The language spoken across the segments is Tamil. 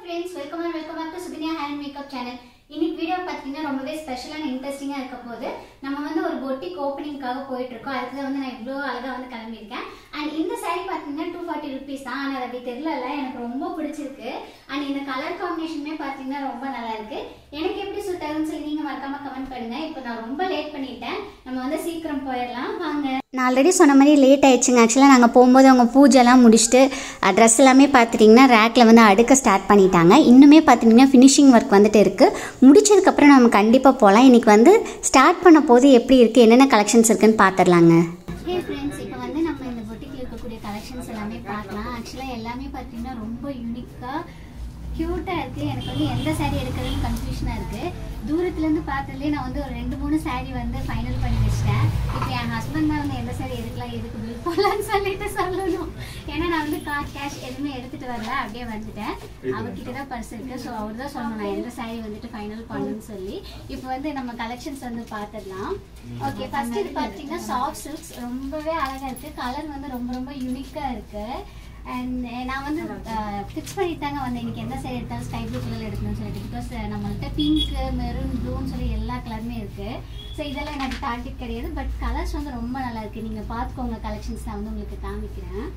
Friends welcome and welcome back to Sukanya hand makeup channel இன்னைக்கு வீடியோ பார்த்தீங்கன்னா ரொம்பவே ஸ்பெஷலான இன்ட்ரெஸ்டிங்காக இருக்க போது நம்ம வந்து ஒரு பொட்டிக் ஓப்பனிங்காக போயிட்டு இருக்கோம் அதுக்கு தான் வந்து நான் இவ்வளோ அழகாக வந்து கிளம்பியிருக்கேன் அண்ட் இந்த saree பார்த்தீங்கன்னா டூ ஃபார்ட்டி ருபீஸ் தான் ஆனால் அது அப்படி தெரியல எனக்கு ரொம்ப பிடிச்சிருக்கு அண்ட் இந்த கலர் காம்பினேஷனுமே பார்த்தீங்கன்னா ரொம்ப நல்லா இருக்கு எனக்கு எப்படி சூட் ஆகுதுன்னு சொல்லி நீங்கள் மறக்காம கமெண்ட் பண்ணுங்க இப்போ நான் ரொம்ப லேட் பண்ணிட்டேன் நம்ம வந்து சீக்கிரம் போயிடலாம் வாங்க நான் ஆல்ரெடி சொன்ன மாதிரி லேட் ஆயிடுச்சுங்க ஆக்சுவலாக நாங்கள் போகும்போது அவங்க பூஜைலாம் முடிச்சுட்டு ட்ரெஸ் எல்லாமே பார்த்துட்டிங்கன்னா ரேக்கில் வந்து அடுக்க ஸ்டார்ட் பண்ணிட்டாங்க இன்னுமே பார்த்திங்கன்னா ஃபினிஷிங் ஒர்க் வந்துட்டு இருக்குது முடிச்சதுக்கப்புறம் நம்ம கண்டிப்பாக போகலாம் இன்றைக்கி வந்து ஸ்டார்ட் பண்ண போது எப்படி இருக்குது என்னென்ன கலெக்ஷன்ஸ் இருக்குன்னு பார்த்துடலாங்க ஹே ஃப்ரெண்ட்ஸ் இப்போ வந்து நம்ம இந்த பொட்டிக்கில் இருக்கக்கூடிய கலெக்ஷன்ஸ் எல்லாமே பார்க்கலாம் ஆக்சுவலாக எல்லாமே பார்த்தீங்கன்னா ரொம்ப யூனிக்காக க்யூட்டாக இருக்குது எனக்கு வந்து எந்த saree எடுக்கிறதுன்னு கன்ஃபியூஷனாக இருக்குது தூரத்துலேருந்து பார்த்ததுலேயே நான் வந்து ஒரு ரெண்டு மூணு saree வந்து ஃபைனல் பண்ணி வச்சிட்டேன் இப்போ என் ஹஸ்பண்ட் தான் வந்து எந்த saree எடுக்கலாம் எதுக்கு பில் போடலான்னு சொல்லிட்டு சொல்லணும் ஏன்னா நான் வந்து கார் கேஷ் எதுவுமே எடுத்துகிட்டு வரல அப்படியே வந்துட்டேன் அவர்கிட்ட தான் பர்ஸ் இருக்குது ஸோ அவர் தான் சொல்லணும் நான் எந்த saree வந்துட்டு ஃபைனல் பண்ணணும்னு சொல்லி இப்போ வந்து நம்ம கலெக்ஷன்ஸ் வந்து பார்த்துடலாம் ஓகே ஃபர்ஸ்ட் இது பார்த்தீங்கன்னா சாஃப்ட் சில்க்ஸ் ரொம்பவே அழகாக இருக்குது கலர் வந்து ரொம்ப ரொம்ப யூனிக்காக இருக்குது அண்ட் நான் வந்து ஃபிக்ஸ் பண்ணிட்டு தாங்க வந்தேன் இன்னைக்கு எந்த சைடு எடுத்தாலும் ஸ்கை ப்ளூ கலர் எடுக்கணும்னு சொல்லிட்டு பிகாஸ் நம்மள்ட்ட பிங்க் மெரூன் ப்ளூன்னு சொல்லி எல்லா கலருமே இருக்கு ஸோ இதெல்லாம் எனக்கு டார்கெட் கிடையாது பட் கலர்ஸ் வந்து ரொம்ப நல்லா இருக்கு நீங்க பார்த்துக்கோங்க கலெக்ஷன்ஸ் நான் வந்து உங்களுக்கு காமிக்கிறேன்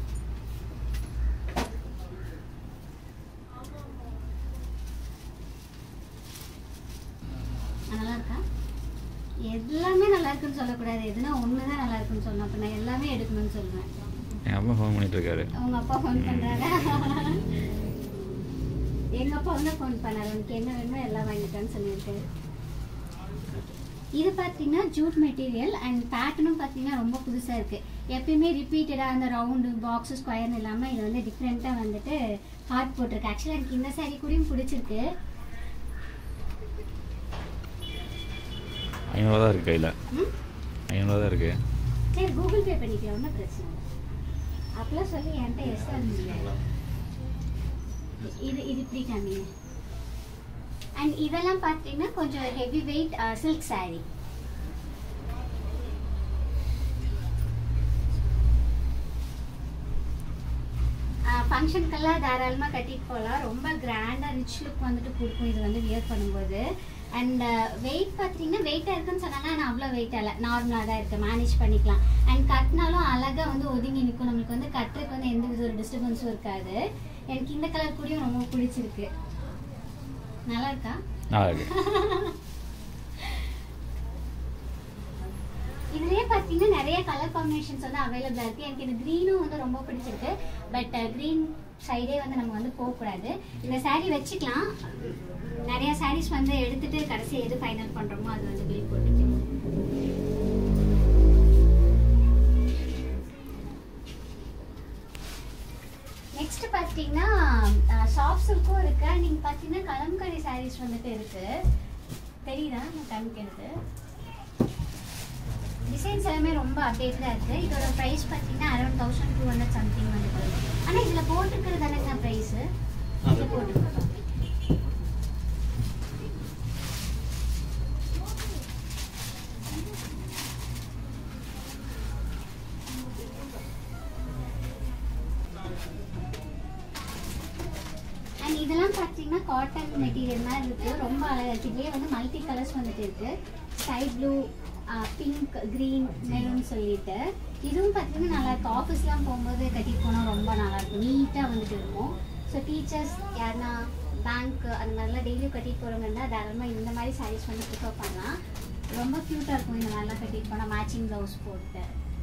நல்லா இருக்கா எல்லாமே நல்லா இருக்குன்னு சொல்லக்கூடாது எதுனா ஒன்று தான் நல்லா இருக்குன்னு சொல்லணும் அப்போ நான் எல்லாமே எடுக்கணும்னு சொல்லுவேன் என் அப்பா ஃபோன் பண்ணிட்டு இருக்காரு அவங்க அப்பா ஃபோன் பண்றாங்க எங்க அப்பா வந்து ஃபோன் பண்ணாரு உனக்கு என்ன வேணுமோ எல்லாம் வாங்கிட்டான்னு சொல்லியிருக்காரு இது பார்த்தீங்கன்னா ஜூட் மெட்டீரியல் அண்ட் பேட்டர்னும் பார்த்தீங்கன்னா ரொம்ப புதுசாக இருக்கு எப்பயுமே ரிப்பீட்டடாக அந்த ரவுண்டு பாக்ஸ் ஸ்கொயர்னு இல்லாமல் இது வந்து டிஃப்ரெண்ட்டாக வந்துட்டு ஹார்ட் போட்டிருக்கு ஆக்சுவலாக எனக்கு இந்த saree கூடயும் பிடிச்சிருக்கு ஐநூறுவா தான் இருக்கு கையில் ம்? ஐநூறுவா தான் இருக்கு சரி கூகுள் பே பண்ணிக்கலாம் ஒன்றும் பிரச்சனை இல்லை அப்பெல்லாம் சொல்லி என்கிட்ட எஸ் முடியாது இது இது இப்படி காமிங்க அண்ட் இதெல்லாம் பார்த்தீங்கன்னா கொஞ்சம் ஹெவி வெயிட் சில்க் saree ஃபங்க்ஷனுக்கெல்லாம் தாராளமாக கட்டிட்டு போகலாம் ரொம்ப கிராண்டாக ரிச் லுக் வந்துட்டு கொடுக்கும் இது வந்து வியர் பண்ணும்போது அண்ட் வெயிட் பார்த்தீங்கன்னா வெயிட்டாக இருக்குன்னு சொன்னாங்க ஆனால் அவ்வளோ வெயிட் இல்லை நார்மலாக தான் இருக்குது மேனேஜ் பண்ணிக்கலாம் அண்ட் கட்டினாலும் அழகாக வந்து ஒதுங்கி நிற்கும் நம்மளுக்கு வந்து கட்டுறதுக்கு வந்து எந்த வித ஒரு டிஸ்டர்பன்ஸும் இருக்காது எனக்கு இந்த கலர் கூடயும் ரொம்ப பிடிச்சிருக்கு நல்லா இருக்கா நல்லா இருக்கு இதுலயே பார்த்தீங்கன்னா நிறைய கலர் காம்பினேஷன்ஸ் வந்து அவைலபிளா இருக்கு எனக்கு இந்த க்ரீனும் வந்து ரொம்ப பிடிச்சிருக்கு பட் க்ரீன் சைடே வந்து நம்ம வந்து போகக்கூடாது இந்த saree வச்சுக்கலாம் நிறைய sarees வந்து எடுத்துட்டு கடைசி எது ஃபைனல் பண்றோமோ அது வந்து பில் போட்டுட்டு நெக்ஸ்ட் பார்த்தீங்கன்னா சாஃப்ட் சில்க்கும் இருக்கு நீங்க பார்த்தீங்கன்னா கலம்காரி sarees வந்துட்டு இருக்கு தெரியுதா நான் காமிக்கிறது டிசைன்ஸ் எல்லாமே ரொம்ப அப்டேட்டடாக இருக்குது இதோட ப்ரைஸ் பார்த்தீங்கன்னா around thousand two hundred something வந்துட்டு ஆனால் இதில் போட்டிருக்கிறது தானேங்க ப்ரைஸு இதில் போட்டிருக்கோம் அண்ட் இதெல்லாம் பார்த்தீங்கன்னா காட்டன் மெட்டீரியல் மாதிரி இருக்கு ரொம்ப அழகா இருக்கு இதுலேயே வந்து மல்டி கலர்ஸ் வந்துட்டு இருக்கு sky blue pink green maroon சொல்லிட்டு இதுவும் பார்த்தீங்கன்னா நல்லா இருக்கு ஆஃபீஸ்லாம் போகும்போது கட்டிட்டு போனால் ரொம்ப நல்லா இருக்கும் நீட்டாக வந்துட்டு இருக்கும் ஸோ டீச்சர்ஸ் யாருன்னா பேங்க் அந்த மாதிரிலாம் டெய்லியும் கட்டிட்டு போகிறவங்க இருந்தால் தாராளமாக இந்த மாதிரி சாரீஸ் வந்து ப்ரிஃபர் பண்ணலாம் ரொம்ப க்யூட்டாக இருக்கும் இந்த மாதிரிலாம் கட்டிட்டு போனால் மேட்சிங் ப்ளவுஸ் போட்டு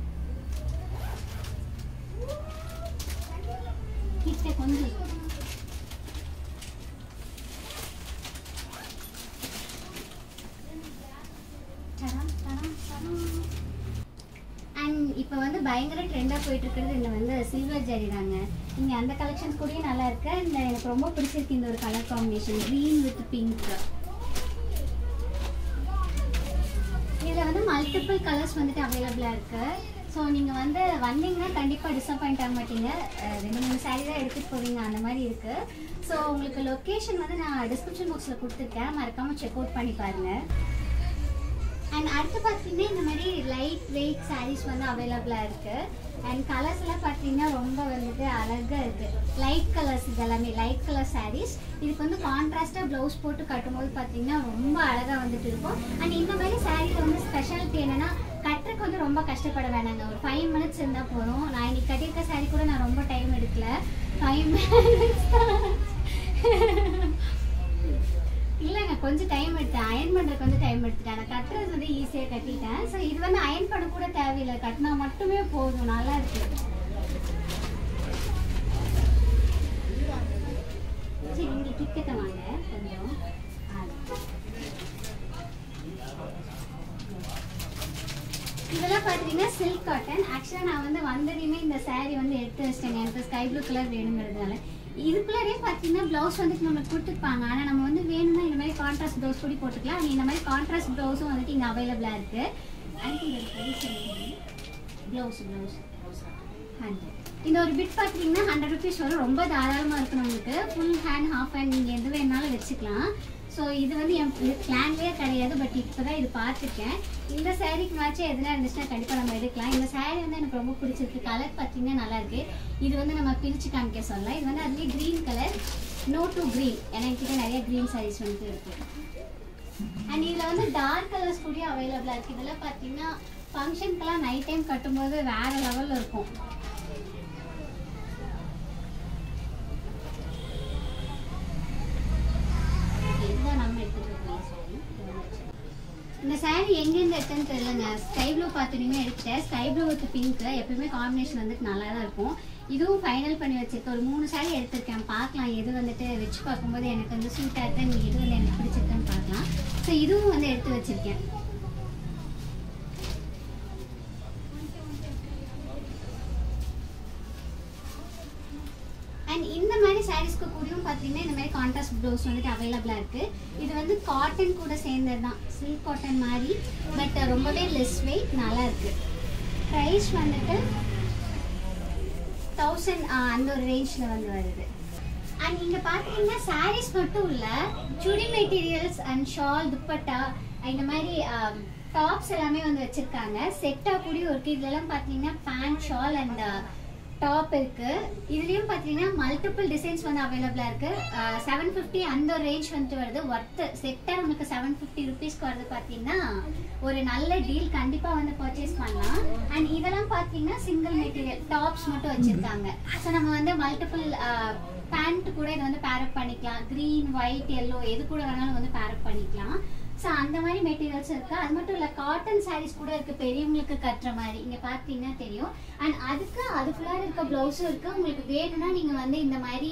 கிட்ட கொஞ்சம் அண்ட் இப்போ வந்து பயங்கர ட்ரெண்டாக போயிட்டு இருக்கிறது இந்த வந்து சில்வர் ஜரி தாங்க இங்கே அந்த கலெக்ஷன்ஸ் கூடயும் நல்லா இருக்கு அண்ட் எனக்கு ரொம்ப பிடிச்சிருக்கு இந்த ஒரு colour combination green with pink இதில் வந்து மல்டிபிள் கலர்ஸ் வந்துட்டு அவைலபிளாக இருக்கு ஸோ நீங்கள் வந்து வந்தீங்கன்னா கண்டிப்பாக டிசப்பாயிண்ட் ஆக மாட்டீங்க அஹ் ரெண்டு மூணு saree தான் எடுத்துகிட்டு போவீங்க அந்த மாதிரி இருக்கு ஸோ உங்களுக்கு லொக்கேஷன் வந்து நான் டிஸ்கிரிப்ஷன் பாக்ஸில் கொடுத்துருக்கேன் மறக்காமல் செக் அவுட் பண்ணி பாருங்கள் அண்ட் அடுத்து பார்த்தீங்கன்னா இந்த மாதிரி லைட் வெயிட் sarees வந்து அவைலபிளாக இருக்கு அண்ட் கலர்ஸ் எல்லாம் பார்த்தீங்கன்னா ரொம்ப வந்துட்டு அழகா இருக்கு லைட் கலர்ஸ் இதெல்லாமே லைட் கலர் sarees இதுக்கு வந்து கான்ட்ராஸ்டாக ப்ளவுஸ் போட்டு கட்டும்போது பார்த்தீங்கன்னா ரொம்ப அழகாக வந்துட்டு இருக்கும் அண்ட் இந்த மாதிரி சாரியில் வந்து ஸ்பெஷாலிட்டி என்னன்னா கட்டுறதுக்கு வந்து ரொம்ப கஷ்டப்பட வேணாங்க ஒரு ஃபைவ் மினிட்ஸ் இருந்தால் போதும் நான் இன்னைக்கு கட்டியிருக்க saree கூட நான் ரொம்ப டைம் எடுக்கல ஃபைவ் மினிட்ஸ் இல்லைங்க கொஞ்சம் டைம் எடுத்தேன் அயன் பண்ணுறதுக்கு வந்து டைம் எடுத்துட்டேன் நான் கட்டுறது வந்து ஈஸியாக கட்டிட்டேன் ஸோ இது வந்து அயன் பண்ண கூட தேவையில்லை கட்டினா மட்டுமே போதும் நல்லா இருக்கு சரி இங்கே கிட்டக்க வாங்க கொஞ்சம் ஆ. இதெல்லாம் பார்த்தீங்கன்னா சில்க் காட்டன் ஆக்சுவலாக நான் வந்து வந்ததையுமே இந்த saree வந்து எடுத்து வச்சிட்டேங்க எனக்கு ஸ்கை ப்ளூ கலர் வேணுங்கிறதுனால இதுக்குள்ளே பார்த்தீங்கன்னா ப்ளவுஸ் வந்துட்டு நம்மளுக்கு கொடுத்துருப்பாங்க ஆனால் நம்ம வந்து வேணும்னா இந்த மாதிரி கான்ட்ராஸ்ட் ப்ளவுஸ் கூட போட்டுக்கலாம் and இந்த மாதிரி கான்ட்ராஸ்ட் ப்ளவுஸும் வந்துட்டு இங்கே அவைலபிளாக இருக்குது ப்ளவுஸ் ப்ளவுஸ் ஹண்ட்ரட் இந்த ஒரு பிட் பார்த்தீங்கன்னா ஹண்ட்ரட் ருபீஸ் வரும் ரொம்ப தாராளமாக இருக்கும் உங்களுக்கு ஃபுல் ஹேண்ட் ஹாஃப் ஹேண்ட் நீங்கள் எது வேணாலும் வச்சுக்கலாம் ஸோ இது வந்து என் பிளான்லேயே கிடையாது பட் இப்போ தான் இது பார்த்துருக்கேன் இந்த சாரீக்கு மேட்சே எதுனா இருந்துச்சுன்னா கண்டிப்பாக நம்ம எடுக்கலாம் இந்த saree வந்து எனக்கு ரொம்ப பிடிச்சிருக்கு கலர் பார்த்தீங்கன்னா நல்லா இருக்கு இது வந்து நம்ம பிரித்து காமிக்க சொல்லலாம் இது வந்து அதுலேயே green colour no to green ஏன்னா என்கிட்ட நிறைய க்ரீன் sarees வந்து இருக்கு அண்ட் இதில் வந்து டார்க் கலர்ஸ் கூட அவைலபிளாக இருக்குது இதெல்லாம் பார்த்தீங்கன்னா ஃபங்க்ஷனுக்கெல்லாம் நைட் டைம் கட்டும்போது வேற லெவலில் இருக்கும் இதுதான் நம்ம எடுத்துட்டு இருக்கோம் saree. இந்த saree எங்கேருந்து எடுத்தேன்னு தெரியலங்க ஸ்கை ப்ளூ பார்த்துனீங்க எடுத்தேன் ஸ்கை ப்ளூ வித் பிங்க் எப்பயுமே காம்பினேஷன் வந்துட்டு நல்லா தான் இருக்கும் இதுவும் ஃபைனல் பண்ணி வச்சிருக்கேன் ஒரு மூணு saree எடுத்திருக்கேன் பார்க்கலாம் எது வந்துட்டு வச்சு பார்க்கும்போது எனக்கு வந்து சூட்டாக இருக்கு நீ எது வந்து எனக்கு பிடிச்சிருக்குன்னு பார்க்கலாம் ஸோ இதுவும் வந்து எடுத்து வச்சிருக்கேன் அண்ட் இந்த மாதிரி சாரீஸ்க்கு கூடயும் பார்த்தீங்கன்னா இந்த மாதிரி கான்ட்ராஸ்ட் ப்ளவுஸ் வந்துட்டு அவைலபிளாக இருக்குது இது வந்து காட்டன் கூட சேர்ந்தது தான் சில்க் காட்டன் மாதிரி பட் ரொம்பவே லெஸ் வெயிட் நல்லா இருக்குது ப்ரைஸ் வந்துட்டு தௌசண்ட் அந்த ஒரு ரேஞ்சில் வந்து வருது அண்ட் இங்கே பார்த்தீங்கன்னா சாரீஸ் மட்டும் இல்லை chudi materials and shawl dupatta இந்த மாதிரி டாப்ஸ் எல்லாமே வந்து வச்சுருக்காங்க செட்டாக கூடியும் இருக்குது இதுலலாம் பார்த்தீங்கன்னா பேண்ட் ஷால் அண்ட் டாப் இருக்கு இதுலயும் பாத்தீங்கன்னா மல்டிபிள் டிசைன்ஸ் வந்து அவைலபிளா இருக்கு செவன் ஃபிஃப்டி அந்த ஒரு ரேஞ்ச் வந்துட்டு வருது ஒர்த் செட்டா நமக்கு செவன் ஃபிஃப்டி ருபீஸ்க்கு வருது பாத்தீங்கன்னா ஒரு நல்ல டீல் கண்டிப்பா வந்து பர்ச்சேஸ் பண்ணலாம் அண்ட் இதெல்லாம் பாத்தீங்கன்னா சிங்கிள் மெட்டீரியல் டாப்ஸ் மட்டும் வச்சிருக்காங்க ஸோ நம்ம வந்து மல்டிபிள் பேண்ட் கூட இதை வந்து பேரப் பண்ணிக்கலாம் க்ரீன் ஒயிட் எல்லோ எது கூட வேணாலும் வந்து பேரப் பண்ணிக்கலாம் ஸோ அந்த மாதிரி மெட்டீரியல்ஸ் இருக்கு அது மட்டும் இல்லை காட்டன் சாரீஸ் கூட இருக்கு பெரியவங்களுக்கு கட்டுற மாதிரி இங்க பார்த்தீங்கன்னா தெரியும் அண்ட் அதுக்கு அதுக்குள்ளார இருக்க ப்ளவுஸும் இருக்கு உங்களுக்கு வேணும்னா நீங்க வந்து இந்த மாதிரி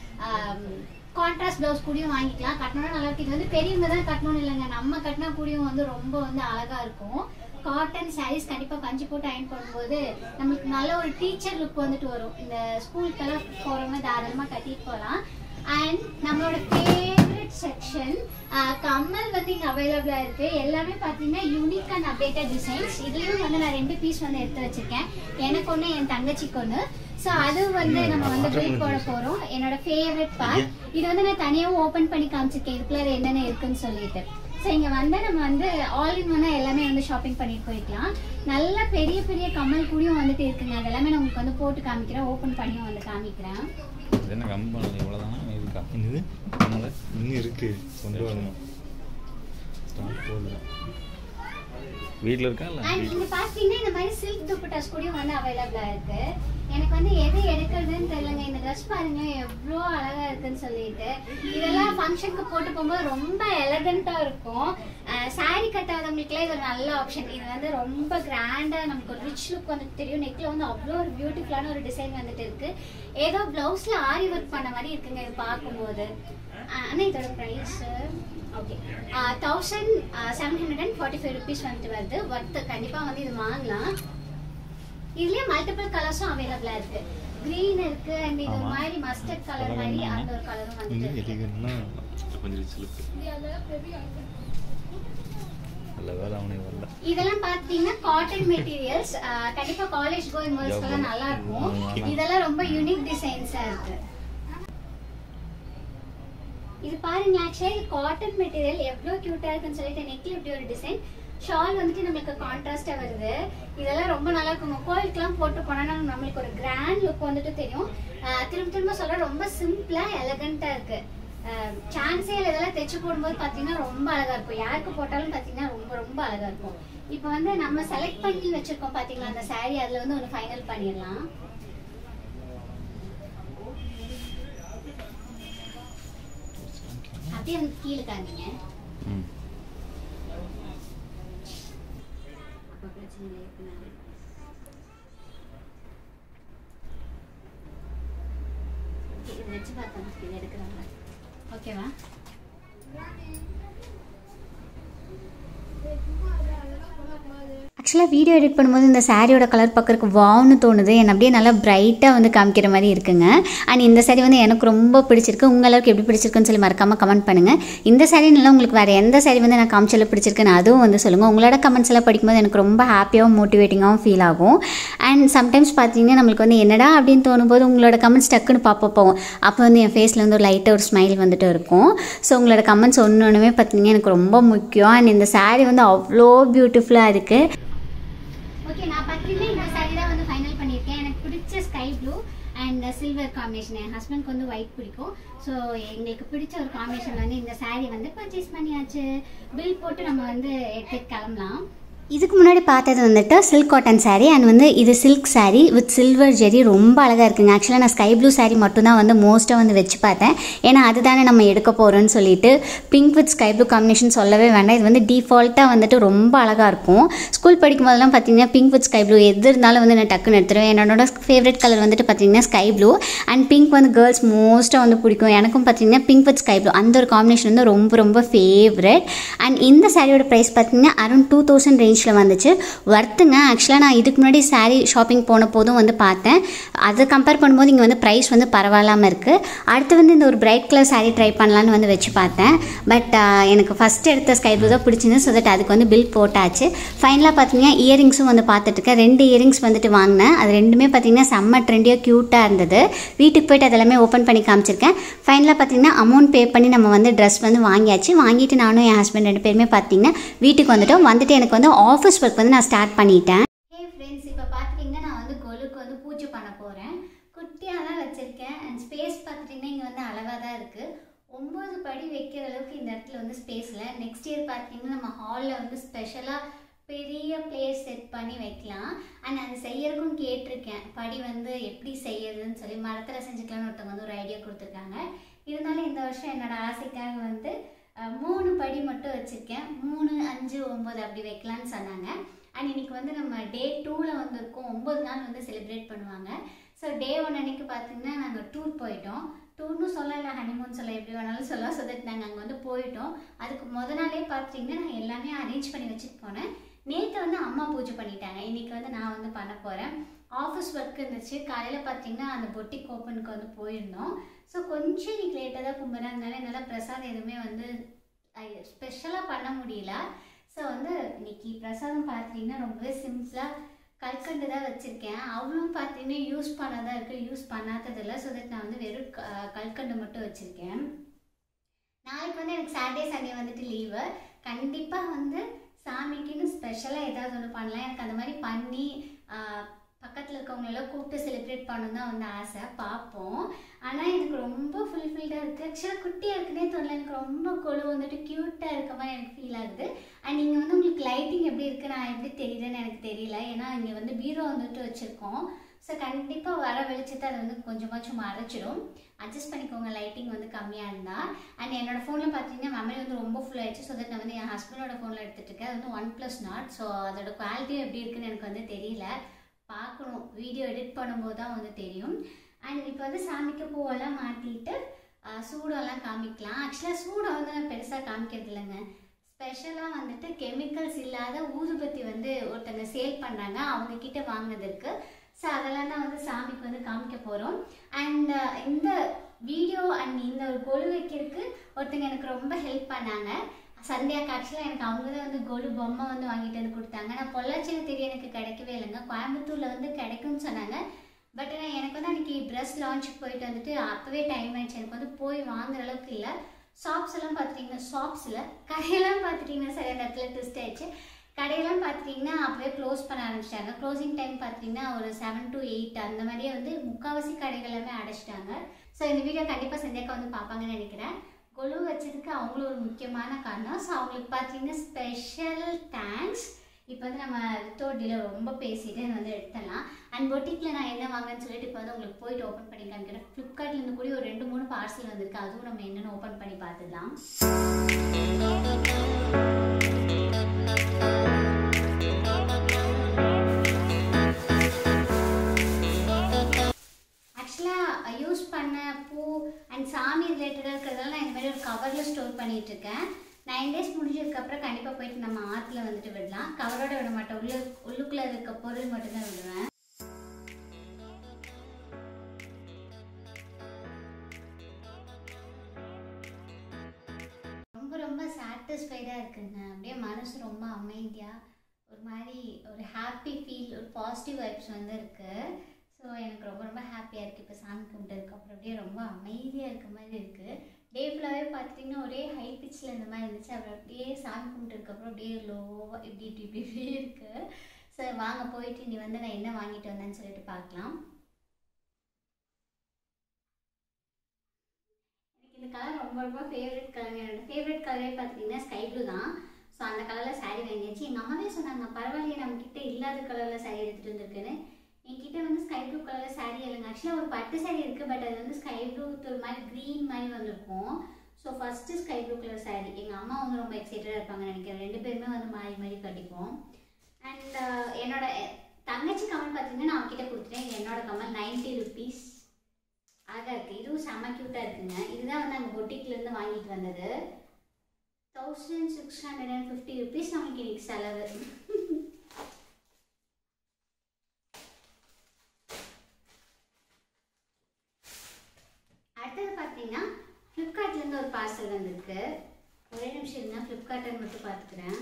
கான்ட்ராஸ்ட் ப்ளவுஸ் கூடயும் வாங்கிக்கலாம் கட்டணும்னா நல்லா இருக்கு இது வந்து பெரியவங்க தான் கட்டணும்னு இல்லைங்க நம்ம கட்டினா கூடயும் வந்து ரொம்ப வந்து அழகா இருக்கும் காட்டன் சாரீஸ் கண்டிப்பா பஞ்சு போட்டு அயன் பண்ணும்போது நம்மளுக்கு நல்ல ஒரு டீச்சர் லுக் வந்துட்டு வரும் இந்த ஸ்கூலுக்கெல்லாம் போறவங்க தாராளமா கட்டிட்டு போகலாம் அண்ட் நம்மளோட ஃபேவரட் செக்ஷன் கம்மல் வந்து இங்கே அவைலபிளாக இருக்கு எல்லாமே பார்த்தீங்கன்னா யூனிக் அண்ட் அப்டேட்டட் டிசைன்ஸ் இதுலேயும் வந்து நான் ரெண்டு பீஸ் வந்து எடுத்து வச்சிருக்கேன் எனக்கு ஒன்று என் தங்கச்சிக்கு ஒன்று ஸோ அது வந்து நம்ம வந்து பில்ட் போட போகிறோம் என்னோட ஃபேவரட் பார்ட் இது வந்து நான் தனியாகவும் ஓப்பன் பண்ணி காமிச்சிருக்கேன் இதுக்குள்ள என்னென்ன இருக்குன்னு சொல்லிட்டு ஸோ இங்கே வந்து நம்ம வந்து ஆல் இன் ஒன்னாக எல்லாமே வந்து ஷாப்பிங் பண்ணிட்டு போய்க்கலாம் நல்ல பெரிய பெரிய கம்மல் கூடயும் வந்துட்டு இருக்குங்க அது எல்லாமே நான் உங்களுக்கு வந்து போட்டு காமிக்கிறேன் ஓப்பன் பண்ணியும் வந்து காமிக்கிறேன் இது என்ன கம்பெனி இவ்வளோதானா இருக்கா என்னது கம்மல இன்னும் இருக்கு கொண்டு வரணும் ஸ்டாக் போடல வீட்டில் இருக்கா இல்லை அண்ட் இங்க பாத்தீங்கன்னா இந்த மாதிரி சில்க் துப்பட்டாஸ் கூடயும் வந்து அவைலபிளா இருக்கு எனக்கு வந்து எது எடுக்கிறதுன்னு தெரியலங்க இந்த ட்ரெஸ் பாருங்க எவ்வளோ அழகா இருக்குன்னு சொல்லிட்டு இதெல்லாம் ஃபங்க்ஷனுக்கு போட்டு போகும்போது ரொம்ப எலகண்டா இருக்கும் சாரி கட்டாதவங்களுக்குலாம் இது ஒரு நல்ல ஆப்ஷன் இது வந்து ரொம்ப கிராண்டா நமக்கு ஒரு ரிச் லுக் வந்துட்டு தெரியும் நெக்ல வந்து அவ்வளோ ஒரு பியூட்டிஃபுல்லான ஒரு டிசைன் வந்துட்டு இருக்கு ஏதோ பிளவுஸ்ல ஆரி ஒர்க் பண்ண மாதிரி இருக்குங்க இது பார்க்கும்போது ஆஹ் ஆனா இதோட price okay thousand seven hundred and forty five rupees வந்துட்டு வருது ஒர்த்து கண்டிப்பாக வந்து இது வாங்கலாம் இதுலயே மல்டிபிள் கலர்ஸும் அவைலபிளா இருக்கு கிரீன் இருக்கு அண்ட் இது ஒரு ஆமா. மாதிரி மஸ்டர்ட் கலர் மாதிரி அந்த ஒரு கலரும் வந்துட்டு இன்னும் இருக்கு எதுக்குன்னா கொஞ்சம் ரிச் லுக் நல்ல வேலை அவனுக்கு வரல இதெல்லாம் பாத்தீங்கன்னா காட்டன் மெட்டீரியல்ஸ் கண்டிப்பா காலேஜ் கோயிங் கேர்ள்ஸ்க்கெல்லாம் நல்லா இருக்கும் இதெல்லாம் ரொம்ப யூனிக் டிசைன்ஸா இருக்கு இது பாருங்க ஆக்சுவலா இது காட்டன் மெட்டீரியல் எவ்வளவு கியூட்டா இருக்குன்னு சொல்லிட்டு நெக்ல இப்படி ஒரு டிசைன் ஷால் வந்துட்டு நம்மளுக்கு கான்ட்ராஸ்டா வருது இதெல்லாம் ரொம்ப நல்லா இருக்குங்க கோயிலுக்குலாம் போட்டு போனா நம்மளுக்கு ஒரு கிராண்ட் லுக் வந்துட்டு தெரியும் ஆஹ் திரும்ப திரும்ப சொல்ற ரொம்ப சிம்பிளா எலகண்டா இருக்கு சான்ஸே இதெல்லாம் தைச்சு போடும்போது பாத்தீங்கன்னா ரொம்ப அழகா இருக்கும் யாருக்கு போட்டாலும் பாத்தீங்கன்னா ரொம்ப ரொம்ப அழகா இருக்கும் இப்போ வந்து நம்ம செலக்ட் பண்ணி வச்சிருக்கோம் பாத்தீங்களா அந்த saree அதுல வந்து ஒன்று ஃபைனல் பண்ணிடலாம் அப்படியே வந்து கீழே காமிங்க ம் அப்ப பிரச்சனை இல்லை இருக்குனாலே. Okay, இதை வச்சு பார்த்தோம் இதை எடுக்கிறாங்க ஓகேவா ஆக்சுவலாக வீடியோ எடிட் பண்ணும்போது இந்த சாரியோட கலர் பார்க்கறதுக்கு வாவ்னு தோணுது என்ன அப்படியே நல்லா பிரைட்டாக வந்து காமிக்கிற மாதிரி இருக்குங்க அண்ட் இந்த saree வந்து எனக்கு ரொம்ப பிடிச்சிருக்கு உங்கள் அளவுக்கு எப்படி பிடிச்சிருக்குன்னு சொல்லி மறக்காமல் கமெண்ட் பண்ணுங்கள் இந்த saree நல்லா உங்களுக்கு வேறு எந்த saree வந்து நான் காமிச்சல பிடிச்சிருக்குன்னு அதுவும் வந்து சொல்லுங்கள் உங்களோட கமெண்ட்ஸ் எல்லாம் படிக்கும்போது எனக்கு ரொம்ப ஹாப்பியாகவும் மோட்டிவேட்டிங்காகவும் ஃபீல் ஆகும் அண்ட் சம்டைம்ஸ் பார்த்தீங்கன்னா நம்மளுக்கு வந்து என்னடா அப்படின்னு தோணும்போது உங்களோட கமெண்ட்ஸ் டக்குன்னு பார்ப்ப போவோம் அப்போ வந்து என் ஃபேஸில் வந்து ஒரு லைட்டாக ஒரு ஸ்மைல் வந்துட்டு இருக்கும் ஸோ உங்களோட கமெண்ட்ஸ் ஒன்று ஒன்றுமே பார்த்தீங்கன்னா எனக்கு ரொம்ப முக்கியம் அண்ட் இந்த saree வந்து அவ்வளோ பியூட்டிஃபுல்லாக இருக்குது ஓகே நான் பார்த்தீங்கன்னா இந்த saree தான் வந்து ஃபைனல் பண்ணியிருக்கேன் எனக்கு பிடிச்ச sky blue and silver combination என் ஹஸ்பண்ட்க்கு வந்து ஒயிட் பிடிக்கும் ஸோ எங்களுக்கு பிடிச்ச ஒரு காம்பினேஷன் வந்து இந்த saree வந்து பர்ச்சேஸ் பண்ணியாச்சு பில் போட்டு நம்ம வந்து எடுத்துட்டு கிளம்பலாம் இதுக்கு முன்னாடி பார்த்தது வந்துட்டு சில்க் காட்டன் saree அண்ட் வந்து இது silk saree with silver zari ரொம்ப அழகாக இருக்குங்க ஆக்சுவலாக நான் ஸ்கை ப்ளூ saree மட்டும்தான் வந்து மோஸ்ட்டாக வந்து வச்சு பார்த்தேன் ஏன்னா அதுதானே நம்ம எடுக்க போகிறோம்னு சொல்லிட்டு pink with sky blue combination சொல்லவே வேண்டாம் இது வந்து டிஃபால்ட்டாக வந்துட்டு ரொம்ப அழகாக இருக்கும் ஸ்கூல் படிக்கும் போதெல்லாம் பார்த்தீங்கன்னா பிங்க் வித் ஸ்கை ப்ளூ எது இருந்தாலும் வந்து நான் டக்குன்னு எடுத்துருவேன் என்னோட ஃபேவரட் கலர் வந்துட்டு பார்த்தீங்கன்னா ஸ்கை ப்ளூ அண்ட் பிங்க் வந்து கேர்ள்ஸ் மோஸ்ட்டாக வந்து பிடிக்கும் எனக்கும் பார்த்தீங்கன்னா பிங்க் வித் ஸ்கை ப்ளூ அந்த ஒரு காம்பினேஷன் வந்து ரொம்ப ரொம்ப ஃபேவரட் அண்ட் இந்த சாரியோட ப்ரைஸ் பார்த்தீங்கன்னா அரௌண்ட் டூ தௌசண்ட் ரேஞ்சில் வந்துச்சு ஒர்த்துங்க ஆக்சுவலாக நான் இதுக்கு முன்னாடி saree ஷாப்பிங் போன போதும் வந்து பார்த்தேன் அதை கம்பேர் பண்ணும்போது இங்கே வந்து ப்ரைஸ் வந்து பரவாயில்லாமல் இருக்குது அடுத்து வந்து இந்த ஒரு பிரைட் கலர் saree ட்ரை பண்ணலான்னு வந்து வச்சு பார்த்தேன் பட் எனக்கு ஃபஸ்ட் எடுத்த ஸ்கை ப்ளூ தான் பிடிச்சிருந்து ஸோ தட் அதுக்கு வந்து பில் போட்டாச்சு ஃபைனலாக பார்த்தீங்கன்னா இயரிங்ஸும் வந்து பார்த்துட்ருக்கேன் ரெண்டு இயரிங்ஸ் வந்துட்டு வாங்கினேன் அது ரெண்டுமே பார்த்தீங்கன்னா செம்ம ட்ரெண்டியாக க்யூட்டாக இருந்தது வீட்டுக்கு போயிட்டு அதெல்லாமே ஓப்பன் பண்ணி காமிச்சிருக்கேன் ஃபைனலாக பார்த்தீங்கன்னா அமௌண்ட் பே பண்ணி நம்ம வந்து ட்ரெஸ் வந்து வாங்கியாச்சு வாங்கிட்டு நானும் என் ஹஸ்பண்ட் ரெண்டு பேருமே பார்த்தீங்கன்னா வீட்டுக்கு வந்துட்டோம் வந்துட்டு எனக்கு வந்து ஆஃபீஸ் ஒர்க் வந்து நான் ஸ்டார்ட் பண்ணிட்டேன் ஹே ஃப்ரெண்ட்ஸ் இப்போ பார்த்துட்டிங்கன்னா நான் வந்து கொலுக்கு வந்து பூஜை பண்ண போகிறேன் குட்டியாக தான் வச்சுருக்கேன் அண்ட் ஸ்பேஸ் பார்த்துட்டிங்கன்னா இங்கே வந்து அழகாக தான் இருக்குது ஒம்பது படி வைக்கிற அளவுக்கு இந்த இடத்துல வந்து ஸ்பேஸில் நெக்ஸ்ட் இயர் பார்த்தீங்கன்னா நம்ம ஹாலில் வந்து ஸ்பெஷலாக பெரிய பிளேஸ் செட் பண்ணி வைக்கலாம் அண்ட் அது செய்யறதுக்கும் கேட்டிருக்கேன் படி வந்து எப்படி செய்யறதுன்னு சொல்லி மரத்தில் செஞ்சுக்கலாம்னு ஒருத்தவங்க வந்து ஒரு ஐடியா கொடுத்துருக்காங்க இருந்தாலும் இந்த வருஷம் என்னோட ஆசைக்காக வந்து அஹ், மூணு படி மட்டும் வச்சுருக்கேன் மூணு அஞ்சு ஒம்பது அப்படி வைக்கலான்னு சொன்னாங்க அண்ட் இன்னைக்கு வந்து நம்ம டே டூவில் வந்து இருக்கோம் ஒம்பது நாள் வந்து செலிப்ரேட் பண்ணுவாங்க ஸோ டே ஒன் அன்னைக்கு பார்த்தீங்கன்னா நாங்கள் டூர் போயிட்டோம் டூர்னு சொல்ல இல்லை ஹனிமூன் சொல்ல எப்படி வேணாலும் சொல்லலாம் ஸோ தட் நாங்கள் அங்கே வந்து போயிட்டோம் அதுக்கு முத நாளே பார்த்தீங்கன்னா நான் எல்லாமே அரேஞ்ச் பண்ணி வச்சுட்டு போனேன் நேற்று வந்து அம்மா பூஜை பண்ணிட்டாங்க இன்னைக்கு வந்து நான் வந்து பண்ண போகிறேன் ஆஃபீஸ் ஒர்க் இருந்துச்சு காலையில் பார்த்தீங்கன்னா அந்த பொட்டிக் ஓப்பனுக்கு வந்து போயிருந்தோம் ஸோ கொஞ்சம் இன்னைக்கு லேட்டாக தான் கும்பிட்றேன் அதனால என்னால் பிரசாதம் எதுவுமே வந்து ஸ்பெஷலாக பண்ண முடியல ஸோ வந்து இன்னைக்கு பிரசாதம் பார்த்தீங்கன்னா ரொம்பவே சிம்பிளாக கல்கண்டு தான் வச்சுருக்கேன் அவளும் பார்த்தீங்கன்னா யூஸ் பண்ணதான் இருக்குது யூஸ் பண்ணாததில்லை ஸோ தட் நான் வந்து வெறும் க- கல்கண்டு மட்டும் வச்சுருக்கேன் நாளைக்கு வந்து எனக்கு சாட்டர்டே சண்டே வந்துட்டு லீவு கண்டிப்பாக வந்து சாமிக்குன்னு ஸ்பெஷலாக ஏதாவது ஒன்று பண்ணலாம் எனக்கு அந்த மாதிரி பண்ணி பக்கத்தில் இருக்கவங்களெல்லாம் கூப்பிட்டு செலிப்ரேட் பண்ணணும் தான் வந்து ஆசை பார்ப்போம் ஆனால் எனக்கு ரொம்ப ஃபுல்ஃபில்டாக இருக்குது ஆக்சுவலாக குட்டியாக இருக்குன்னே தோணல எனக்கு ரொம்ப கொழு வந்துட்டு க்யூட்டாக இருக்க மாதிரி எனக்கு ஃபீல் ஆகுது அண்ட் இங்கே வந்து உங்களுக்கு லைட்டிங் எப்படி இருக்குது நான் எப்படி தெரியுதுன்னு எனக்கு தெரியல ஏன்னா இங்கே வந்து பீரோ வந்துட்டு வச்சுருக்கோம் ஸோ கண்டிப்பாக வர வெளிச்சத்தை அது வந்து கொஞ்சமாச்சும் மறைச்சிடும் அட்ஜஸ்ட் பண்ணிக்கோங்க லைட்டிங் வந்து கம்மியாக இருந்தால் அண்ட் என்னோட ஃபோனில் பார்த்தீங்கன்னா மெமரி வந்து ரொம்ப ஃபுல் ஆயிடுச்சு ஸோ தட் நான் வந்து என் ஹஸ்பண்டோட ஃபோனில் எடுத்துகிட்டு இருக்கேன் அது வந்து ஒன் ப்ளஸ் நாட் ஸோ அதோட குவாலிட்டியும் எப்படி இருக்குன்னு எனக்கு வந்து தெரியல பார்க்கணும் வீடியோ எடிட் பண்ணும்போது தான் வந்து தெரியும் அண்ட் இப்போ வந்து சாமிக்கு பூவெல்லாம் மாட்டிட்டு ஆஹ், சூடெல்லாம் காமிக்கலாம் ஆக்சுவலாக சூடை வந்து நான் பெருசாக காமிக்கிறது இல்லைங்க ஸ்பெஷலாக வந்துட்டு கெமிக்கல்ஸ் இல்லாத ஊதுபத்தி வந்து ஒருத்தங்க சேல் பண்ணுறாங்க அவங்க கிட்ட வாங்கினது இருக்கு ஸோ அதெல்லாம் தான் வந்து சாமிக்கு வந்து காமிக்க போகிறோம் அண்ட் இந்த வீடியோ அண்ட் இந்த ஒரு கொலு வைக்கிறதுக்கு ஒருத்தங்க எனக்கு ரொம்ப ஹெல்ப் பண்ணாங்க சந்தியாக்கு ஆக்சுவலாக எனக்கு அவங்க தான் வந்து கொலு பொம்மை வந்து வாங்கிட்டு வந்து கொடுத்தாங்க நான் பொள்ளாச்சியில் தெரிய எனக்கு கிடைக்கவே இல்லைங்க கோயம்புத்தூரில் வந்து கிடைக்கும்னு சொன்னாங்க பட் ஆனால் எனக்கு வந்து அன்றைக்கி ப்ரெஸ் லான்ச்சுக்கு போயிட்டு வந்துட்டு அப்போவே டைம் ஆயிடுச்சு எனக்கு வந்து போய் வாங்குற அளவுக்கு இல்லை ஷாப்ஸ் எல்லாம் பார்த்துட்டிங்கன்னா ஷாப்ஸில் கடையெல்லாம் பார்த்துட்டிங்கன்னா சரி அந்த இடத்துல ட்விஸ்ட் ஆயிடுச்சு கடையெல்லாம் பார்த்தீங்கன்னா அப்போவே க்ளோஸ் பண்ண ஆரம்பிச்சிட்டாங்க க்ளோசிங் டைம் பார்த்தீங்கன்னா ஒரு செவன் டு எயிட் அந்த மாதிரியே வந்து முக்கால்வாசி கடைகள் எல்லாமே அடைச்சிட்டாங்க ஸோ இந்த வீடியோ கண்டிப்பாக சந்தியாக்கா வந்து பார்ப்பாங்கன்னு நினைக்கிறேன் கொலு வச்சதுக்கு அவங்களும் ஒரு முக்கியமான காரணம் ஸோ அவங்களுக்கு பார்த்தீங்கன்னா ஸ்பெஷல் தேங்க்ஸ் இப்போ வந்து நம்ம தோட்டியில் ரொம்ப பேசிட்டு இதை வந்து எடுத்துடலாம் அண்ட் பொட்டிக்கில் நான் என்ன வாங்கன்னு சொல்லிட்டு இப்போ வந்து உங்களுக்கு போயிட்டு ஓப்பன் பண்ணி காமிக்கிறேன் ஃப்ளிப்கார்ட்லேருந்து கூட ஒரு ரெண்டு மூணு பார்சல் வந்திருக்கு அதுவும் நம்ம என்னென்னு ஓப்பன் பண்ணி பார்த்துக்கலாம் ஆக்சுவலாக யூஸ் பண்ண பூ அண்ட் சாமி ரிலேட்டடாக இருக்கிறதால நான் இந்த மாதிரி ஒரு கவரில் ஸ்டோர் பண்ணிட்டு இருக்கேன் நைன் டேஸ் முடிஞ்சதுக்கப்புறம் கண்டிப்பாக போயிட்டு நம்ம ஆற்றுல வந்துட்டு விடலாம் கவரோட விட மாட்டேன் உள்ள உள்ளுக்குள்ளே இருக்க பொருள் மட்டும்தான் விடுவேன் ரொம்ப ரொம்ப சாட்டிஸ்ஃபைடாக இருக்குங்க அப்படியே மனசு ரொம்ப அமைதியாக ஒரு மாதிரி ஒரு ஹாப்பி ஃபீல் ஒரு பாசிட்டிவ் வைப்ஸ் வந்து இருக்குது ஸோ எனக்கு ரொம்ப ரொம்ப ஹாப்பியாக இருக்குது இப்போ சாமி கும்பிட்டதுக்கு அப்புறம் அப்படியே ரொம்ப அமைதியாக இருக்க மாதிரி இருக்குது டே ஃபுல்லாகவே பார்த்துட்டிங்கன்னா ஒரே ஹை பிச்சில் இந்த மாதிரி இருந்துச்சு அப்புறம் அப்படியே சாமி கும்பிட்டதுக்கப்புறம் அப்படியே லோவாக இப்படி இப்படி இப்படி இப்படி இருக்குது ஸோ வாங்க போயிட்டு நீ வந்து நான் என்ன வாங்கிட்டு வந்தேன்னு சொல்லிட்டு பார்க்கலாம் எனக்கு இந்த கலர் ரொம்ப ரொம்ப ஃபேவரட் கலர் என்னோட ஃபேவரட் கலரே பார்த்தீங்கன்னா ஸ்கை ப்ளூ தான் ஸோ அந்த கலரில் saree வாங்கியாச்சு எங்கள் அம்மாவே சொன்னாங்க பரவாயில்லையே நம்ம கிட்ட இல்லாத கலரில் saree எடுத்துகிட்டு வந்திருக்குன்னு என்கிட்ட வந்து ஸ்கை ப்ளூ கலரில் saree இல்லைங்க ஆக்சுவலாக ஒரு பட்டு saree இருக்குது பட் அது வந்து ஸ்கை ப்ளூ ஒரு மாதிரி க்ரீன் மாதிரி வந்திருக்கும் so first sky blue colour saree எங்கள் அம்மா வந்து ரொம்ப எக்ஸைட்டடாக இருப்பாங்க நினைக்கிறேன் ரெண்டு பேருமே வந்து மாறி மாறி கட்டிப்போம் அண்ட் என்னோட தங்கச்சி கமல் பார்த்தீங்கன்னா நான் அவகிட்ட கொடுத்துட்டேன் இது என்னோட கமல் நைன்ட்டி ருபீஸ் அழகாக இருக்குது இதுவும் செம்ம க்யூட்டாக இருக்குங்க இதுதான் வந்து அங்கே பொட்டிக்லேருந்து வாங்கிட்டு வந்தது thousand six hundred and fifty rupees நமக்கு இன்னைக்கு செலவு அடுத்தது பார்த்தீங்கன்னா ஃப்ளிப்கார்ட்லேருந்து ஒரு பார்சல் வந்திருக்கு ஒரே நிமிஷம் இருங்க ஃப்ளிப்கார்ட்டை மட்டும் பார்த்துக்கிறேன்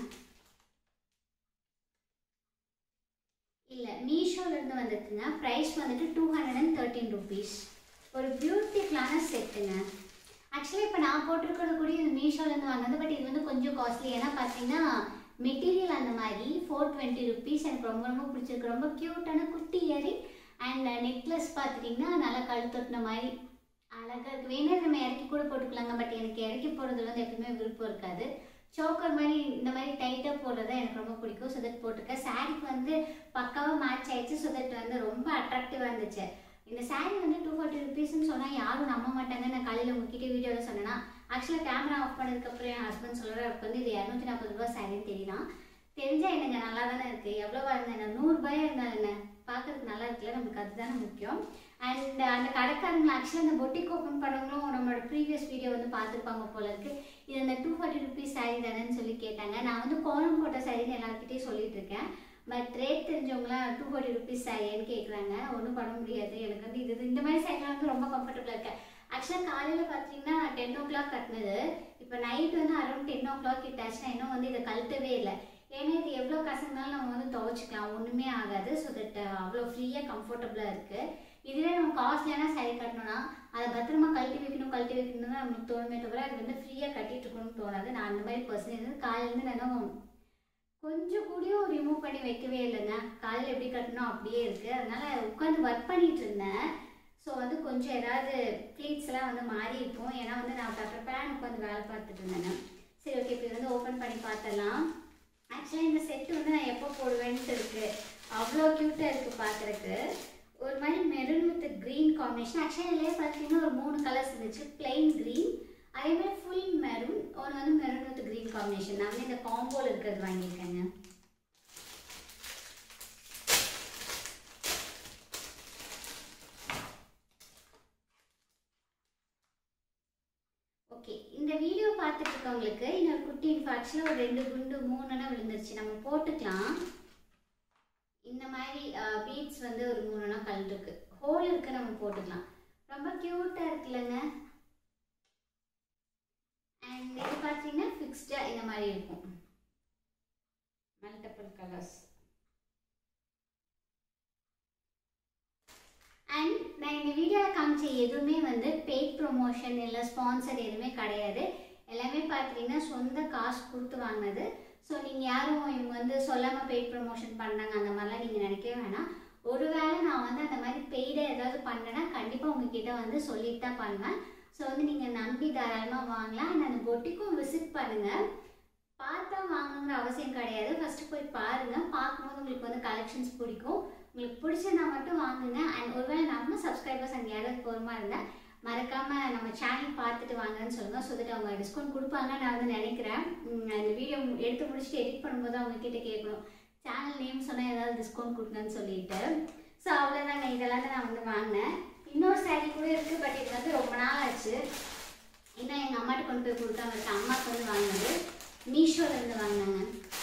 இல்லை மீஷோலேருந்து வந்திருக்குங்க ப்ரைஸ் வந்துட்டு two hundred and thirteen rupees ஒரு பியூட்டிஃபுல்லான செட்டுங்க ஆக்சுவலாக இப்போ நான் போட்டிருக்கிறது கூட இது மீஷோலேருந்து வாங்கினது பட் இது வந்து கொஞ்சம் காஸ்ட்லி ஏன்னா பார்த்தீங்கன்னா மெட்டீரியல் அந்த மாதிரி ஃபோர் டுவெண்ட்டி ருபீஸ் எனக்கு ரொம்ப ரொம்ப பிடிச்சிருக்கு ரொம்ப க்யூட்டான குட்டி இயரிங் அண்ட் நெக்லஸ் பார்த்துட்டிங்கன்னா நல்லா கழுத்தொட்டின மாதிரி அழகாக இருக்குது வேணா நம்ம இறக்கி கூட போட்டுக்கலாங்க பட் எனக்கு இறக்கி போடுறது வந்து எப்பவுமே விருப்பம் இருக்காது சோக்கர் மாதிரி இந்த மாதிரி டைட்டாக போடுறது எனக்கு ரொம்ப பிடிக்கும் ஸோ தட் போட்டிருக்கேன் சாரீக்கு வந்து பக்காவாக மேட்ச் ஆயிடுச்சு ஸோ தட் வந்து ரொம்ப அட்ராக்டிவாக இருந்துச்சு இந்த saree வந்து டூ ஃபார்ட்டி ருபீஸ்னு சொன்னால் யாரும் நம்ப மாட்டாங்க நான் காலையில் உங்ககிட்ட வீடியோவில் சொன்னேன்னா ஆக்சுவலாக கேமரா ஆஃப் பண்ணதுக்கப்புறம் என் ஹஸ்பண்ட் சொல்கிற அப்போ வந்து இது இரநூத்தி நாற்பது ரூபா சாரின்னு தெரியுதான் தெரிஞ்சா என்னங்க நல்லா தானே இருக்குது எவ்வளோவா இருந்தேன் நூறுரூபாயா இருந்தால் என்ன பார்க்கறதுக்கு நல்லா இருக்குல்ல நமக்கு அதுதானே முக்கியம் அண்ட் அந்த கடைக்காரங்க ஆக்சுவலாக அந்த பொட்டிக் ஓப்பன் பண்ணவங்களும் நம்மளோட ப்ரீவியஸ் வீடியோ வந்து பார்த்துருப்பாங்க போல இருக்கு இது அந்த டூ ஃபார்ட்டி ருபீஸ் சாரீ தானேன்னு சொல்லி கேட்டாங்க நான் வந்து கோலம் போட்ட சாரின்னு எல்லாருக்கிட்டையும் சொல்லிட்டு இருக்கேன் பட் ரேட் தெரிஞ்சவங்களாம் டூ ஃபார்ட்டி ருபீஸ் சாரின்னு கேட்குறாங்க ஒன்றும் பண்ண முடியாது எனக்கு வந்து இது இந்த மாதிரி சாரிலாம் வந்து ரொம்ப கம்ஃபர்டபுளாக இருக்கேன் ஆக்சுவலாக காலையில் பார்த்தீங்கன்னா டென் ஓ கிளாக் கட்டினது இப்போ நைட் வந்து அரௌண்ட் டென் ஓ கிளாக் கிட்டாச்சுன்னா இன்னும் வந்து இதை கழட்டவே இல்லை ஏன்னா இது எவ்வளோ கசந்தாலும் நம்ம வந்து துவைச்சிக்கலாம் ஒன்றுமே ஆகாது ஸோ தட் அவ்வளோ ஃப்ரீயாக கம்ஃபர்டபுளாக இருக்குது இதுவே நம்ம காஸ்ட்லியான saree கட்டணும்னா அதை பத்திரமா கழட்டி வைக்கணும் கழட்டி வைக்கணும் தான் நம்மளுக்கு தோணுமே தவிர அது வந்து ஃப்ரீயாக கட்டிட்டு இருக்கணும்னு தோணாது நான் அந்த மாதிரி பர்சன் இருந்து காலையிலேருந்து நான் இன்னும் கொஞ்சம் கூடயும் ரிமூவ் பண்ணி வைக்கவே இல்லைங்க காலையில் எப்படி கட்டணும் அப்படியே இருக்குது அதனால உட்காந்து ஒர்க் பண்ணிட்டு இருந்தேன் ஸோ வந்து கொஞ்சம் ஏதாவது ப்ளீட்ஸ் எல்லாம் வந்து மாறி இருக்கும் ஏன்னா வந்து நான் பேப்பர் பேன் உட்காந்து வேலை பார்த்துட்டு இருந்தேன் சரி ஓகே இப்போ இது வந்து ஓப்பன் பண்ணி பார்த்தலாம் ஆக்சுவலாக இந்த செட்டு வந்து நான் எப்போ போடுவேன்ட்டு இருக்கு அவ்வளோ க்யூட்டாக இருக்குது பார்க்குறக்கு ஒரு மாதிரி மெரூன் வித் க்ரீன் காம்பினேஷன் ஆக்சுவலாக இதுலேயே பார்த்தீங்கன்னா ஒரு மூணு கலர்ஸ் இருந்துச்சு plain க்ரீன் அதே மாதிரி ஃபுல் மெரூன் ஒன்று வந்து மெரூன் வித் க்ரீன் காம்பினேஷன் நான் வந்து இந்த காம்போவில் இருக்கிறது வாங்கியிருக்கேங்க ஓகே இந்த வீடியோ பார்த்துட்டு இருக்கவங்களுக்கு இன்னொரு குட்டி இன்ஃபாக்ஷனில் ஒரு ரெண்டு குண்டு மூணுன்னா விழுந்துருச்சு நம்ம போட்டுக்கலாம் இந்த மாதிரி பீட்ஸ் வந்து ஒரு மூணுனா கல் இருக்கு ஹோல் இருக்கு நம்ம போட்டுக்கலாம் ரொம்ப க்யூட்டாக இருக்குல்லங்க அண்ட் இது பார்த்தீங்கன்னா ஃபிக்ஸ்டாக இந்த மாதிரி இருக்கும் மல்டிபிள் கலர்ஸ் அண்ட் நான் இந்த வீடியோவில் காமிச்ச எதுவுமே வந்து பெய்ட் ப்ரொமோஷன் இல்லை ஸ்பான்சர் எதுவுமே கிடையாது எல்லாமே பார்த்தீங்கன்னா சொந்த காசு கொடுத்து வாங்கினது ஸோ நீங்கள் யாரும் இவங்க வந்து சொல்லாமல் பெய்ட் ப்ரமோஷன் பண்ணுறாங்க அந்த மாதிரிலாம் நீங்கள் நினைக்கவே வேணாம் ஒருவேளை நான் வந்து அந்த மாதிரி பெய்டாக ஏதாவது பண்ணேன்னா கண்டிப்பாக உங்ககிட்ட வந்து சொல்லிட்டு தான் பண்ணுவேன் ஸோ வந்து நீங்கள் நம்பி தாராளமாக வாங்கலாம் அண்ட் அந்த பொட்டிக்கும் விசிட் பண்ணுங்கள் பார்த்தா வாங்கணுங்கிற அவசியம் கிடையாது ஃபர்ஸ்ட் போய் பாருங்க பார்க்கும்போது உங்களுக்கு வந்து கலெக்ஷன்ஸ் பிடிக்கும் உங்களுக்கு பிடிச்சதா மட்டும் வாங்குங்க அண்ட் ஒருவேளை நம்ம சப்ஸ்கிரைபர்ஸ் அங்கே யாராவது போகிறமா இருந்தால் மறக்காம நம்ம சேனல் பார்த்துட்டு வாங்கன்னு சொல்லுங்க ஸோ தட் அவங்க டிஸ்கவுண்ட் கொடுப்பாங்க நான் வந்து நினைக்கிறேன் உம், அந்த வீடியோ எடுத்து முடிச்சுட்டு எடிட் பண்ணும்போது அவங்க கிட்ட கேட்கணும் சேனல் நேம் சொன்னால் ஏதாவது டிஸ்கவுண்ட் கொடுங்கன்னு சொல்லிட்டு ஸோ அவ்வளோதாங்க இதெல்லாம் தான் நான் வந்து வாங்கினேன் இன்னொரு saree கூட இருக்குது பட் இது வந்து ரொம்ப நாள் ஆச்சு இன்னும் எங்கள் அம்மாட்ட கொண்டு போய் கொடுக்காம இருக்கு அம்மாவுக்கு வந்து வாங்கினது மீஷோல இருந்து வாங்கினாங்க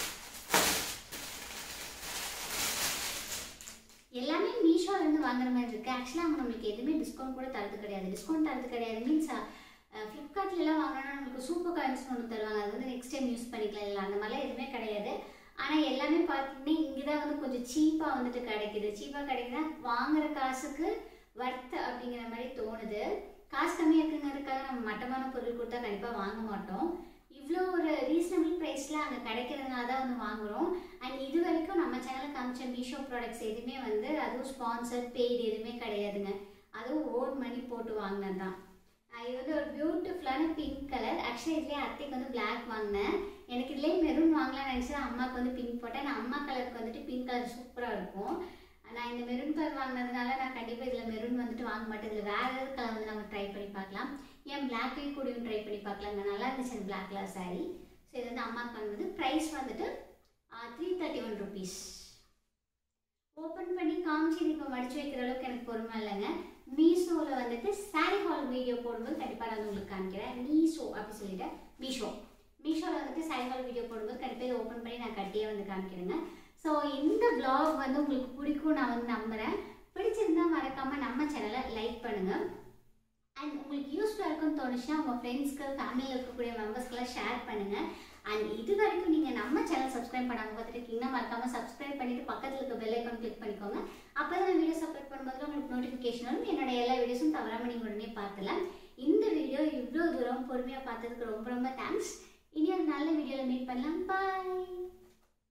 எல்லாமே மீஷோல இருந்து வாங்குற மாதிரி இருக்கு ஆக்சுவலாக அவங்க நம்மளுக்கு எதுவுமே டிஸ்கவுண்ட் கூட தரது கிடையாது டிஸ்கவுண்ட் தரது கிடையாது மீன்ஸ் ஃப்ளிப்கார்ட்ல எல்லாம் வாங்கினா நம்மளுக்கு சூப்பர் காயின்ஸ் ஒன்று தருவாங்க அது வந்து நெக்ஸ்ட் டைம் யூஸ் பண்ணிக்கலாம் இல்லை அந்த மாதிரிலாம் எதுவுமே கிடையாது ஆனால் எல்லாமே பார்த்தீங்கன்னா இங்கே தான் வந்து கொஞ்சம் சீப்பாக வந்துட்டு கிடைக்குது சீப்பாக கிடைக்குதுன்னா வாங்குற காசுக்கு வர்த் அப்படிங்கிற மாதிரி தோணுது காசு கம்மியாக இருக்குங்கிறதுக்காக நம்ம மட்டமான பொருள் கொடுத்தா கண்டிப்பாக வாங்க மாட்டோம் இவ்வளோ ஒரு ரீசனபிள் ப்ரைஸில் அங்கே கிடைக்கிறதுனால தான் வந்து வாங்குகிறோம் அண்ட் இது வரைக்கும் நம்ம சேனலில் காமிச்ச மீஷோ ப்ராடக்ட்ஸ் எதுவுமே வந்து அதுவும் ஸ்பான்சர் பெய்டு எதுவுமே கிடையாதுங்க அதுவும் ஓட் மணி போட்டு வாங்கினது தான் ஆஹ் இது வந்து ஒரு பியூட்டிஃபுல்லான பிங்க் கலர் ஆக்சுவலி இதுலேயே அத்தைக்கு வந்து Black வாங்கினேன் எனக்கு இதுலேயே மெரூன் வாங்கலாம்னு நினச்சேன் அம்மாவுக்கு வந்து பிங்க் போட்டேன் நான் அம்மா கலருக்கு வந்துட்டு பிங்க் கலர் சூப்பராக இருக்கும் நான் இந்த மெரூன் கலர் வாங்கினதுனால நான் கண்டிப்பாக இதில் மெரூன் வந்துட்டு வாங்க மாட்டேன் இதில் வேறு ஏதாவது கலர் வந்து நம்ம ட்ரை பண்ணி பார்க்கலாம் ஏன் பிளாக்கையும் கூடயும் ட்ரை பண்ணி பார்க்கலாங்க நல்லா இருந்துச்சு அந்த பிளாக் கலர் saree ஸோ இது வந்து அம்மாவுக்கு வாங்கினது ப்ரைஸ் வந்துட்டு three thirty one rupees open பண்ணி காமிச்சு இது இப்போ மடிச்சு வைக்கிற அளவுக்கு எனக்கு பொறுமை இல்லைங்க மீஷோவில் வந்துட்டு சாரி ஹால் வீடியோ போடும்போது கண்டிப்பாக நான் வந்து உங்களுக்கு காமிக்கிறேன் மீஷோ அப்படி சொல்லிட்டு மீஷோ மீஷோவில் வந்துட்டு சாரி ஹால் வீடியோ போடும்போது கண்டிப்பாக இதை ஓப்பன் பண்ணி நான் கட்டியே வந்து காமிக்கிறேங்க ஸோ இந்த vlog வந்து உங்களுக்கு பிடிக்கும் நான் வந்து நம்புகிறேன் பிடிச்சிருந்தா மறக்காமல் நம்ம சேனலை லைக் பண்ணுங்கள் அண்ட் உங்களுக்கு யூஸ்ஃபுல்லாக இருக்கும்னு தோணுச்சுன்னா உங்கள் ஃப்ரெண்ட்ஸ்க்கு ஃபேமிலியில் இருக்கக்கூடிய மெம்பர்ஸ்க்கெல்லாம் ஷேர் பண்ணுங்கள் அண்ட் இது வரைக்கும் நீங்கள் நம்ம சேனல் சப்ஸ்கிரைப் பண்ணாமல் பார்த்துட்டு இருக்கீங்கன்னா மறக்காமல் சப்ஸ்கிரைப் பண்ணிட்டு பக்கத்தில் இருக்க பெல் ஐக்கான் கிளிக் பண்ணிக்கோங்க அப்போ தான் வீடியோஸ் அப்லோட் பண்ணும்போது உங்களுக்கு நோட்டிஃபிகேஷன் வரும் என்னோட எல்லா வீடியோஸும் தவறாமல் நீங்கள் உடனே பார்த்துலாம் இந்த வீடியோ இவ்வளோ தூரம் பொறுமையாக பார்த்ததுக்கு ரொம்ப ரொம்ப தேங்க்ஸ் இனி ஒரு நல்ல வீடியோவில் மீட் பண்ணலாம் பாய்